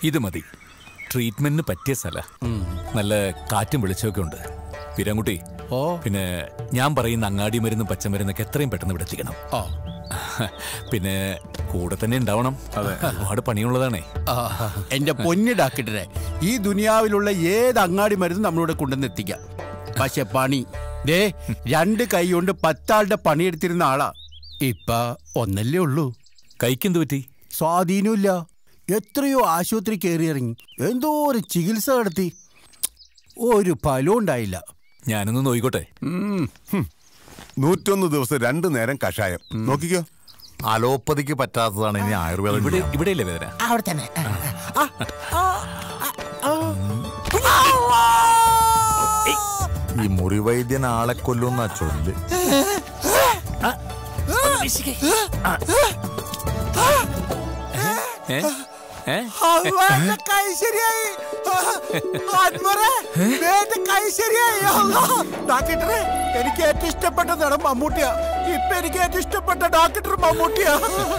ഇത് മതി ട്രീറ്റ്മെന്റിന് പറ്റിയ സ്ഥല നല്ല കാറ്റും വെളിച്ചമൊക്കെ ഉണ്ട് വീരാൻകുട്ടി ഓ പിന്നെ ഞാൻ പറയുന്ന അങ്ങാടി മരുന്നും പച്ചമരുന്നൊക്കെ എത്രയും പെട്ടെന്ന് ഇവിടെ എത്തിക്കണം ആ പിന്നെ കൂടെ തന്നെ ഉണ്ടാവണം ഒരുപാട് പണിയുള്ളതാണേ ആ, എന്റെ പൊന്നു ഡാക്ടറെ ഈ ദുനിയാവിലുള്ള ഏത് അങ്ങാടി മരുന്നും നമ്മളിവിടെ കൊണ്ടുവന്ന് എത്തിക്കാം പക്ഷെ പണി ദേ രണ്ട് കൈ കൊണ്ട് പത്താളുടെ പണിയെടുത്തിരുന്ന ആളാ ഇപ്പ ഒന്നല്ലേ ഉള്ളൂ കൈക്കെന്ത് പറ്റി സ്വാധീനമില്ല എത്രയോ ആശുപത്രി കയറി ഇറങ്ങി എന്തോ ഒരു ചികിത്സ നടത്തി ഒരു ഫലവും ഉണ്ടായില്ല ഞാനൊന്ന് നോയിക്കോട്ടെ ഉം. നൂറ്റൊന്ന് ദിവസം രണ്ടു നേരം കഷായം നോക്കിക്കോ അലോപ്പതിക്ക് പറ്റാത്തതാണ് ഇനി ആയുർവേദം ഇവിടെ ചെയ്യാം. ഇവിടെയല്ലേ വേദന അവിടെ തന്നെ ഈ മുറിവൈദ്യൻ ആളെ കൊല്ലുന്ന ചൊല്ല് ഏ? ഏ? അള്ളാ, എന്റെ കൈ ശരിയായി അൻവറേ, ദേ എന്റെ കൈ ശരിയായി അള്ളാ. ഡോക്ടറെ എനിക്ക് ഏറ്റവും ഇഷ്ടപ്പെട്ട നടൻ മമ്മൂട്ടിയാ ഇപ്പൊ എനിക്ക് ഏറ്റവും ഇഷ്ടപ്പെട്ട ഡോക്ടർ മമ്മൂട്ടിയാ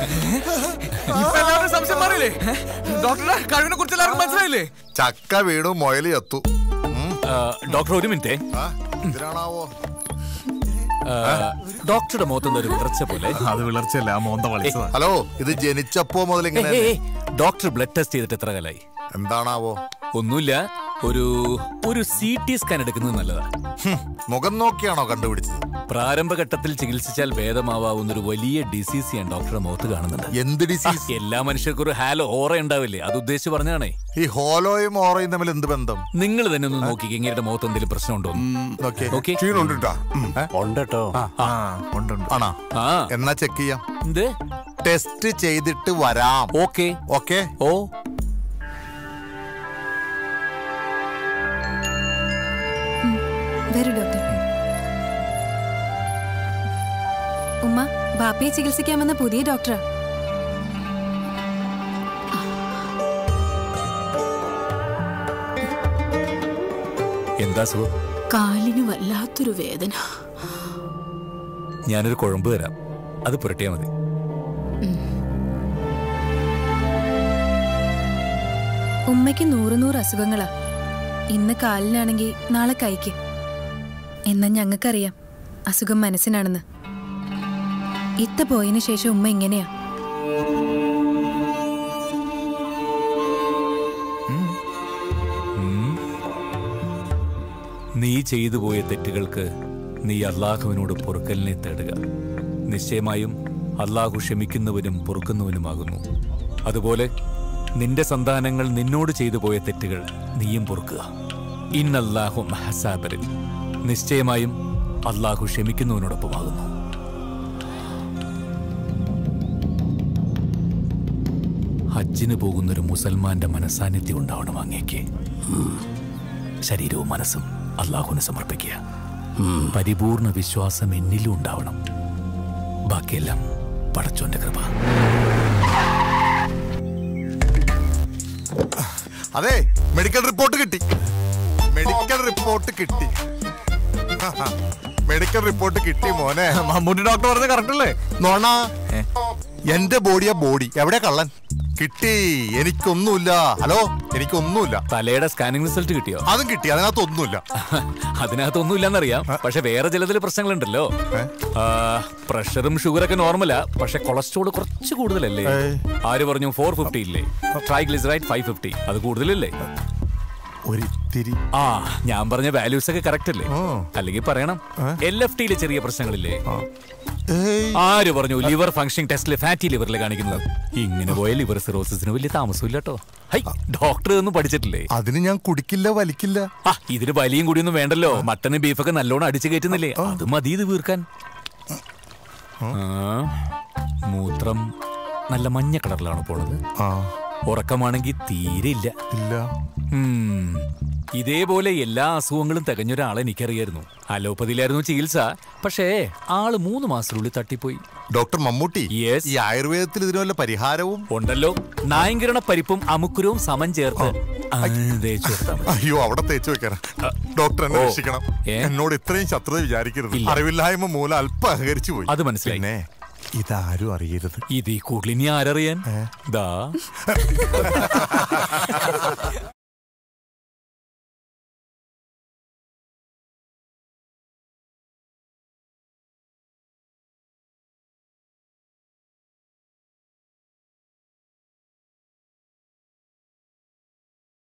സംശയം മാറിയില്ലേ ഡോക്ടറുടെ കഴിവിനെ കുറിച്ച് എല്ലാവർക്കും മനസ്സിലായില്ലേ ചക്ക വീണു മൊയലി എത്തു ആ, ഡോക്ടർ ഒരു മിനിറ്റേ ഇതിനാണാവോ ആ, ഡോക്ടറുടെ മുഖത്തുനിന്ന് ഒരു വിറച്ച പോലെ അത് വിളർച്ചയല്ല ആ മോന്ത വളിച്ചതാ ഹലോ ഇത് ജനിച്ചപ്പോ മുതൽ ഇങ്ങനെ ഏയ്, ഏയ്, ഏയ്, ഡോക്ടർ ബ്ലഡ് ടെസ്റ്റ് ചെയ്തിട്ട് എത്ര കാലായി എന്താണാവോ ഒന്നുമില്ല ഒരു ഒരു സി ടി സ്കാൻ എടുക്കുന്നത് നല്ലതാ ഹും, മുഖം നോക്കിയാണോ കണ്ടുപിടിച്ചത് പ്രാരംഭഘട്ടത്തിൽ ചികിത്സിച്ചാൽ ഭേദമാവാവുന്ന ഒരു വലിയ ഡിസീസ് ഞാൻ ഡോക്ടറുടെ മുഖത്ത് കാണുന്നുണ്ട് എന്ത് ഡിസീസ് എല്ലാ മനുഷ്യർക്കും ഒരു ഹാലോ ഓറ ഉണ്ടാവില്ലേ അത് ഉദ്ദേശിച്ച് പറഞ്ഞാണേ ഈ ഹോലോയും ഓറയും തമ്മിൽ എന്ത് ബന്ധം നിങ്ങൾ തന്നെ ഒന്ന് നോക്കി ഇങ്ങനെ മുഖത്ത് എന്തെങ്കിലും പ്രശ്നമുണ്ടോ നോക്കിയേ. ഓക്കെ ക്ഷീണുണ്ട് കേട്ടാ ഉണ്ട് കേട്ടോ ആണോ ആ എന്നാ ചെക്ക് ചെയ്യാം എന്ത് ടെസ്റ്റ് ചെയ്തിട്ട് വരാം ഓക്കെ ഓക്കെ ഓ വരൂ ഡോക്ടർ ഉമ്മ ബാപ്പയെ ചികിത്സിക്കാമെന്ന പുതിയ ഡോക്ടറാ എന്താ സുഖം കാലിന് വല്ലാത്തൊരു വേദന ഞാനൊരു കുഴമ്പ് തരാം അത് പുരട്ടിയാ മതി ഉമ്മയ്ക്ക് നൂറ് നൂറ് അസുഖങ്ങളാ ഇന്ന് കാലിനാണെങ്കിൽ നാളെ കൈക്ക് എന്നാ ഞങ്ങൾക്കറിയാം അസുഖം മനസ്സിനാണെന്ന് ഇത്ത പോയതിനു ശേഷം ഉമ്മ ഇങ്ങനെയാ നീ ചെയ്തു പോയ തെറ്റുകൾക്ക് നീ അള്ളാഹുവിനോട് പൊറുക്കലിനെ തേടുക നിശ്ചയമായും അള്ളാഹു ക്ഷമിക്കുന്നവനും പൊറുക്കുന്നവനുമാകുന്നു അതുപോലെ നിന്റെ സന്താനങ്ങൾ നിന്നോട് ചെയ്തു പോയ തെറ്റുകൾ നീയും പൊറുക്കുക ഇന്നല്ലാഹു മഹസാബരൻ നിശ്ചയമായും അള്ളാഹു ക്ഷമിക്കുന്നവനോടൊപ്പമാകുന്നു ഹജ്ജിന് പോകുന്നൊരു മുസൽമാന്റെ മനസാന്നിധ്യം ഉണ്ടാവണം അങ്ങേക്ക് ശരീരവും മനസ്സും അള്ളാഹുവിന് സമർപ്പിക്കുക പരിപൂർണ വിശ്വാസം എന്നിലും ഉണ്ടാവണം ബാക്കിയെല്ലാം പടച്ചോന്റെ കൃപ അതെ മെഡിക്കൽ റിപ്പോർട്ട് കിട്ടി മെഡിക്കൽ റിപ്പോർട്ട് കിട്ടി മെഡിക്കൽ റിപ്പോർട്ട് കിട്ടി മോനെ മമ്മൂട്ടി ഡോക്ടർ പറഞ്ഞ കറക്റ്റ് അല്ലേ നോണ എന്റെ ബോഡിയാ ബോഡി എവിടെ കള്ളൻ കിട്ടി എനിക്കൊന്നുമില്ല ഹലോ എനിക്കൊന്നുമില്ല തലയുടെ സ്കാനിംഗ് റിസൾട്ട് കിട്ടിയോ അതും കിട്ടി അതിനകത്ത് ഒന്നുമില്ല അതിനകത്തൊന്നുമില്ലെന്നറിയാം പക്ഷെ വേറെ ചിലതിൽ പ്രശ്നങ്ങളുണ്ടല്ലോ ആ, പ്രഷറും ഷുഗറൊക്കെ നോർമലാ പക്ഷെ കൊളസ്ട്രോൾ കുറച്ച് കൂടുതലല്ലേ ആര് പറഞ്ഞു ഫോർ ഫിഫ്റ്റി ഇല്ലേ ട്രൈഗ്ലിസറൈഡ് ഫൈവ് ഫിഫ്റ്റി അത് കൂടുതലല്ലേ ഒരിത്തിരി ആ ഞാൻ പറഞ്ഞ വാല്യൂസ് ഒക്കെ കറക്റ്റ് അല്ലേ അല്ലെങ്കിൽ പറയണം എൽ എഫ് ടിയിലെ ചെറിയ പ്രശ്നങ്ങളില്ലേ ആര് പറഞ്ഞു ലിവർ ഫംഗ്ഷൻ ടെസ്റ്റിൽ ഫാറ്റി ലിവറിൽ കാണിക്കുന്നത് ഇങ്ങനെ പോയ ലിവർ സിറോസിന് വലിയ താമസമില്ല കേട്ടോ ഹൈ ഡോക്ടർ ഒന്നും പഠിച്ചിട്ടില്ലേ അതിന് ഞാൻ കുടിക്കില്ല വലിക്കില്ല ആ ഇതിന് വലിയും കൂടിയൊന്നും വേണ്ടല്ലോ മട്ടനും ബീഫൊക്കെ നല്ലോണം അടിച്ചു കയറ്റുന്നില്ലേ അത് മതി ഇത് വീർക്കാൻ ആ, മൂത്രം നല്ല മഞ്ഞ കളറിലാണ് പോണത് ആ ഉറക്കമാണെങ്കിൽ തീരെ ഇല്ല ഇല്ല ഉം. ഇതേപോലെ എല്ലാ അസുഖങ്ങളും തികഞ്ഞൊരാളെ എനിക്കറിയായിരുന്നു അലോപ്പതിയിലായിരുന്നു ചികിത്സ പക്ഷേ ആള് മൂന്ന് മാസത്തിനുള്ളിൽ തട്ടിപ്പോയി ഡോക്ടർ മമ്മൂട്ടി Yes. ഈ ആയുർവേദത്തിൽ ഇതിന് വല്ല പരിഹാരവും ഉണ്ടല്ലോ നായങ്കരണ പരിപ്പും അമുക്കുരവും സമം ചേർത്ത് ആ, തേച്ച് കൊടുത്താ മതി. അയ്യോ അവിടെ തേച്ച് വെക്കണം ഡോക്ടർ എന്നെ ഓ. രക്ഷിക്കണം ഏ? എന്നോട് ഇത്രയും ശത്രുത വിചാരിക്കരുത് ഇല്ല. അറിവില്ലായ്മ മൂലം അല്പം അഹകരിച്ചു പോയി അത് മനസ്സിലായി. പിന്നെ ഇതാരും അറിയരുത് ഇത് ഈ കൂടുതൽ ഇനി ആരറിയാൻ ദാ